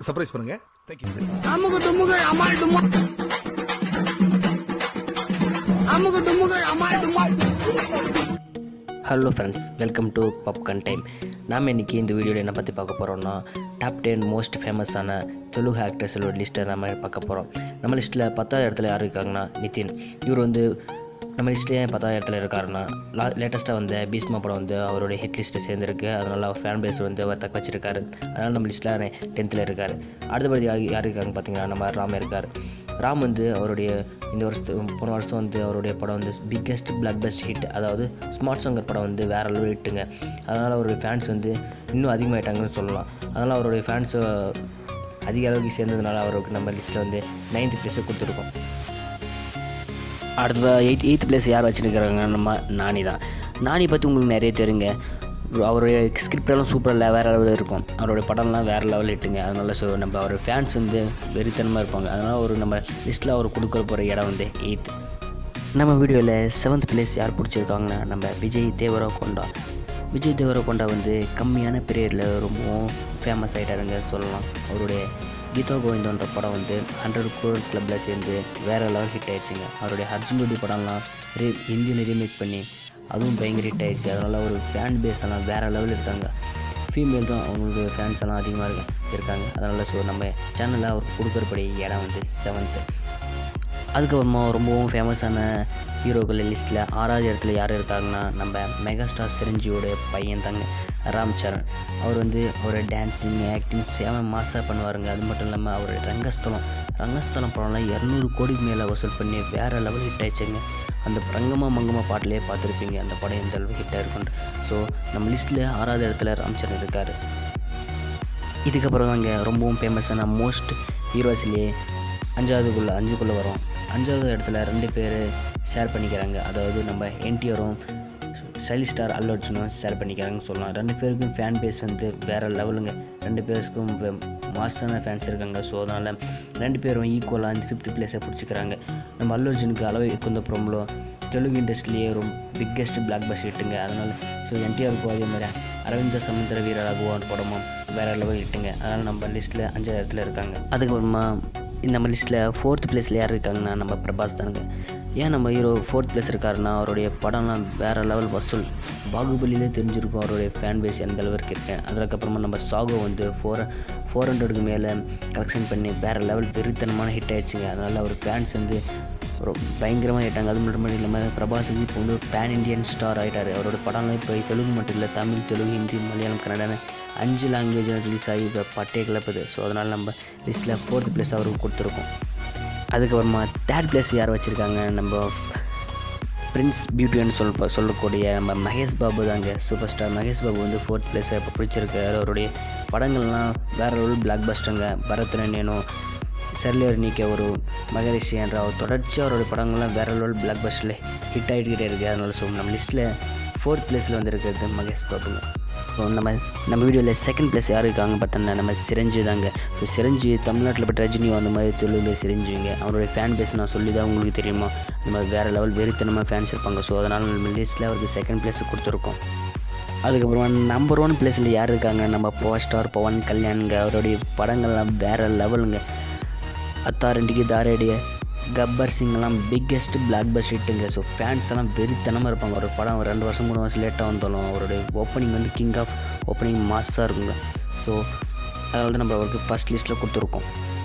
surprise பண்ணுங்க thank you அமுகு டுமுகு அமால் டுமா அமுகு டுமுகு அமால் டுமா hello friends welcome to popcorn time நாம் இன்றைக்கி இந்த வீடியோவில் என்ன பற்றி பார்க்க போகிறோம்னா டாப் டென் மோஸ்ட் ஃபேமஸான தெலுங்கு ஆக்ட்ரஸோட லிஸ்ட்டை நம்ம பார்க்க போகிறோம் நம்ம லிஸ்ட்டில் பத்தாவது இடத்துல யார் இருக்காங்கன்னா நிதின் இவர் வந்து நம்ம லிஸ்ட்லேயே பத்தாவது இடத்துல இருக்காருன்னா லா லேட்டஸ்ட்டாக வந்த பீஸ்மா படம் வந்து அவருடைய ஹிட் லிஸ்ட்டில் சேர்ந்துருக்கு அதனால் அவர் ஃபேன் பேஸ் வந்து அவர் தக்க வச்சிருக்காரு அதனால் நம்ம லிஸ்ட்டில் டென்த்தில் இருக்கார் அடுத்தபடி யார் யார் இருக்காங்க பார்த்தீங்கன்னா நம்ம ராம் இருக்கார் ராம் வந்து அவருடைய இந்த வருஷத்து போன வருஷம் வந்து அவருடைய படம் வந்து பிக்கெஸ்ட் பிளாக் பெஸ்ட் ஹிட் அதாவது ஸ்மார்ட் சங்கர் படம் வந்து வேற அளவு ஹிட்டுங்க அதனால் அவருடைய ஃபேன்ஸ் வந்து இன்னும் அதிகமாகிட்டாங்கன்னு சொல்லலாம் அதனால் அவருடைய ஃபேன்ஸ் அதிக அளவுக்கு சேர்ந்ததுனால அவருக்கு நம்ம லிஸ்ட்டில் வந்து நைன்த் பிளேஸை கொடுத்துருக்கோம் அடுத்ததாக எயிட் எயித் பிளேஸ் யார் வச்சுருக்கிறாங்க நம்ம நானி தான் நானி பற்றி உங்களுக்கு நிறைய தெரியுங்க அவருடைய ஸ்கிரிப்டெல்லாம் சூப்பராக வேறு லெவலில் இருக்கும் அவருடைய படம்லாம் வேறு லெவலில் இட்டுங்க அதனால ஸோ நம்ம அவர் ஃபேன்ஸ் வந்து வெறித்தனமாக இருப்பாங்க அதனால் ஒரு நம்ம லிஸ்ட்டில் அவர் கொடுக்க போகிற இடம் வந்து எயித் நம்ம வீடியோவில் செவன்த் பிளேஸ் யார் பிடிச்சிருக்காங்கன்னா நம்ம விஜய் தேவரகொண்டா விஜய் தேவரகொண்டா வந்து கம்மியான பீரியடில் ரொம்பவும் ஃபேமஸ் ஆகிட்டாருங்க சொல்லலாம் அவருடைய கீதா கோவிந்தன்ற படம் வந்து ஹண்ட்ரட் கோர் கிளப்பில் சேர்ந்து வேறு லெவல் ஹிட் ஆயிடுச்சுங்க அவருடைய அர்ஜுன் ரெட்டி படம்லாம் ரீ ஹிந்தியில் ரீமேக் பண்ணி அதுவும் பயங்கர ஹிட் ஆயிடுச்சு அதனால் ஒரு ஃபேன் பேஸ் எல்லாம் வேறு லெவலில் இருக்காங்க ஃபீமேல் தான் அவங்களுக்கு ஃபேன்ஸ் எல்லாம் அதிகமாக இருக்க இருக்காங்க அதனால் ஸோ நம்ம சேனலில் அவருக்கு கொடுக்குறபடி இடம் வந்து செவன்த்து அதுக்கப்புறமா ரொம்பவும் ஃபேமஸான ஹீரோக்கள் லிஸ்ட்டில் ஆறாவது இடத்துல யார் இருக்காங்கன்னா நம்ம மெகாஸ்டார் சிரஞ்சியோட பையன் தாங்க ராம் சரண் அவர் வந்து ஒரு டான்ஸிங் ஆக்டிங் சேம மாசாக பண்ணுவாருங்க அது மட்டும் இல்லாமல் அவர் ரங்கஸ்தலம் ரங்கஸ்தலம் படம்லாம் இரநூறு கோடிக்கு மேலே வசூல் பண்ணி வேறு லெவல் ஹிட் ஆயிடுச்சுங்க அந்த ரங்கமா மங்கமா பாட்டிலே பார்த்துருப்பீங்க அந்த படம் எந்த அளவுக்கு ஹிட் ஆயிருக்குன்ட்டு ஸோ நம்ம லிஸ்ட்டில் ஆறாவது இடத்துல ராம் சரண் இருக்கார் இதுக்கப்புறம் அங்கே ரொம்பவும் ஃபேமஸான மோஸ்ட் ஹீரோஸ்லேயே அஞ்சாவதுக்குள்ளே அஞ்சுக்குள்ளே வரும் அஞ்சாவது இடத்துல ரெண்டு பேர் ஷேர் பண்ணிக்கிறாங்க அதாவது நம்ம என்டிஆரும் ஸ்டைல் ஸ்டார் அல்லு அர்ஜுனும் ஷேர் பண்ணிக்கிறாங்கன்னு சொல்லலாம் ரெண்டு பேருக்கும் ஃபேன் பேஸ் வந்து வேறு லெவலுங்க ரெண்டு பேருக்கும் மாசான ஃபேன்ஸ் இருக்காங்க ஸோ அதனால் ரெண்டு பேரும் ஈக்குவலாக இந்த ஃபிஃப்த் பிளேஸை பிடிச்சிக்கிறாங்க நம்ம அல்லு அர்ஜுனுக்கு அளவு குந்த ப்ரோம்லோ தெலுங்கு இண்டஸ்ட்ரியிலேயே ரொம்ப பிக்கெஸ்ட் பிளாக் பஸ் ஹிட்டுங்க அதனால் ஸோ என்டிஆருக்கும் அதே மாதிரி அரவிந்த சமுத்திர வீர ராகுவான் படமும் வேறு லெவல் ஹிட்டுங்க அதனால் நம்ம லிஸ்ட்டில் அஞ்சாவது இடத்துல இருக்காங்க அதுக்கப்புறமா இந்த நம்ம லிஸ்ட்டில் ஃபோர்த் பிளேஸில் யார் இருக்காங்கன்னா நம்ம பிரபாஸ் தானுங்க ஏன் நம்ம ஹீரோ ஃபோர்த் பிளேஸ் இருக்காருன்னா அவருடைய படம்லாம் வேறு லெவல் வசூல் பாகுபலியிலே தெரிஞ்சிருக்கும் அவருடைய ஃபேன் பேஸ் எந்த அளவுக்கு இருக்கு அதுக்கப்புறமா நம்ம சாகோ வந்து ஃபோர் ஃபோர் ஹண்ட்ரடுக்கு மேலே கலெக்ஷன் பண்ணி வேறு லெவல் வெறித்தனமான ஹிட் ஆயிடுச்சுங்க அதனால் அவர் ஃபேன்ஸ் வந்து ரொம்ப பயங்கரமாக ஆகிட்டாங்க அது மட்டும் இல்லாமல் பிரபாஸ் வந்து இப்போ வந்து பேன் இண்டியன் ஸ்டார் ஆகிட்டார் அவரோட படம்லாம் இப்போ தெலுங்கு மட்டும் இல்லை தமிழ் தெலுங்கு ஹிந்தி மலையாளம் கன்னடான்னு அஞ்சு லாங்குவேஜில் ரிலீஸ் ஆகி இப்போ பட்டே கிளப்புது ஸோ அதனால் நம்ம லிஸ்ட்டில் ஃபோர்த் பிளேஸ் அவருக்கு கொடுத்துருக்கோம் அதுக்கப்புறமா தேர்ட் பிளேஸ் யார் வச்சுருக்காங்க நம்ம பிரின்ஸ் பியூட்டின்னு சொல்ல சொல்லக்கூடிய நம்ம மகேஷ் பாபு தாங்க சூப்பர் ஸ்டார் மகேஷ் பாபு வந்து ஃபோர்த் பிளேஸை இப்போ பிடிச்சிருக்காரு அவருடைய படங்கள்லாம் வேற ஒரு பிளாக் பஸ்டருங்க பரத்ரண்யனும் செர்லியர் நீக்க ஒரு மகரிஷி என்ற அவர் தொடர்ச்சியாக அவருடைய படங்கள்லாம் வேற லெவல் பிளாக் பஸ்டரில் ஹிட் ஆகிட்டுக்கிட்டே இருக்குது அதனால ஸோ நம்ம லிஸ்ட்டில் ஃபோர்த் பிளேஸில் வந்துருக்கிறது மகேஷ் பாபுங்க ஸோ நம்ம நம்ம வீடியோவில் செகண்ட் பிளேஸ் யார் இருக்காங்க பார்த்தோன்னா நம்ம சிரஞ்சீவி தாங்க ஸோ சிரஞ்சீவி தமிழ்நாட்டில் பட்ட ரஜினியோ அந்த மாதிரி தெலுங்குல சிரஞ்சீவிங்க அவருடைய ஃபேன் பேஸ் நான் சொல்லி தான் உங்களுக்கு தெரியுமா அந்த மாதிரி வேறு லெவல் வெறித்தனமாக ஃபேன்ஸ் இருப்பாங்க ஸோ அதனால் நம்ம லிஸ்ட்டில் அவருக்கு செகண்ட் பிளேஸ் கொடுத்துருக்கோம் அதுக்கப்புறமா நம்பர் ஒன் பிளேஸில் யார் இருக்காங்க நம்ம பவர் ஸ்டார் பவன் கல்யாணுங்க அவருடைய படங்கள்லாம் வேறு லெவலுங்க அத்தாரண்டிக்கு தாரடிய கப்பர் சிங்லாம் பிக்கெஸ்ட் பிளாக் பஸ் ஹிட்டுங்க ஸோ ஃபேன்ஸ் எல்லாம் வெறித்தனமாக இருப்பாங்க ஒரு படம் ஒரு ரெண்டு வருஷம் மூணு வருஷம் லேட்டாக வந்தாலும் அவருடைய ஓப்பனிங் வந்து கிங் ஆஃப் ஓப்பனிங் மாஸாக இருக்குங்க ஸோ அதனால தான் நம்ம அவருக்கு ஃபஸ்ட் லிஸ்ட்டில் கொடுத்துருக்கோம்